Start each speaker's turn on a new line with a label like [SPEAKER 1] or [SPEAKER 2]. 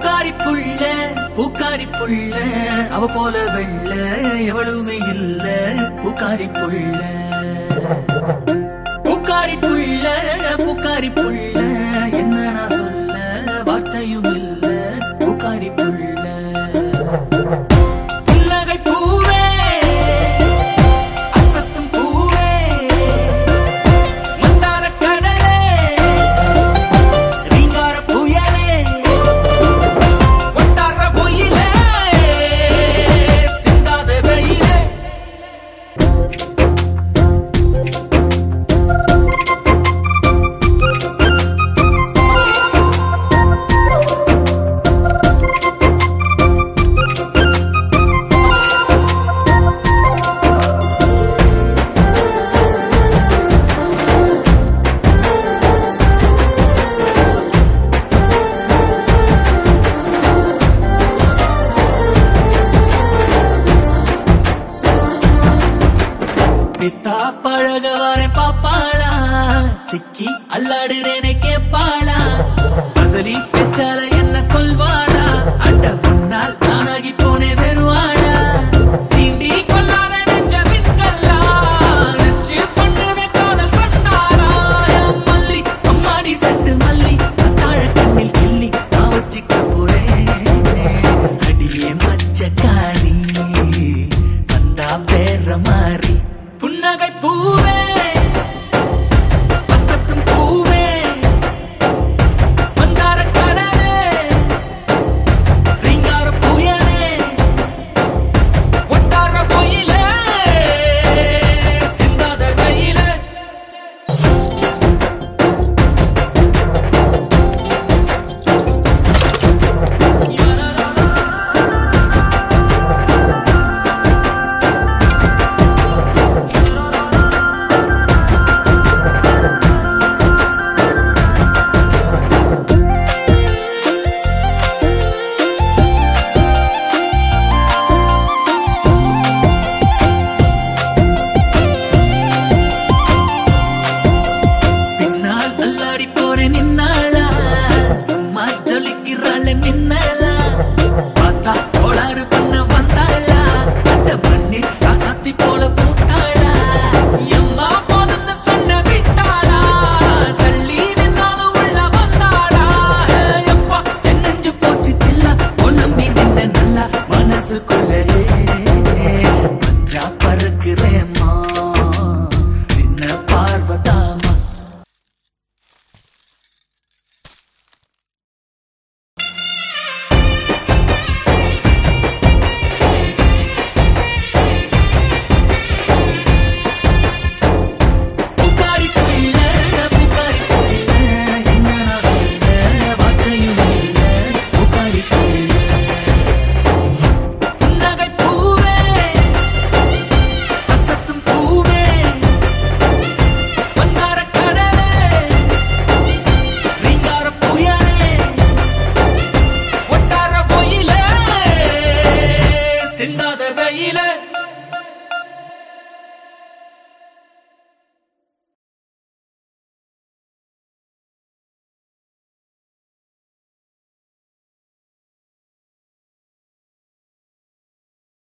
[SPEAKER 1] பூக்காரி புள்ள பூக்காரி புள்ள அவ போல வெள்ள எவளுமே இல்ல பூக்காரி புள்ள பூக்காரி புள்ள பூக்காரி புள்ள என்ன நான் சொல்ல வார்த்தையும் இல்ல பூக்காரி புள்ள புன்னகை பூவே அசத்தும் பூவே மந்தார கடலே ரீங்கார புயலே ஒட்டார பொயிலே சிந்தாத வெயிலே பித்தா பழக வரேன் பாப்பாளா சிக்கி அல்லாடுறேனே கேப்பாளா பசலி பெச்சால என்ன கொல்வாளா அண்ட முன்னால் நானாகி போனே வருவாளா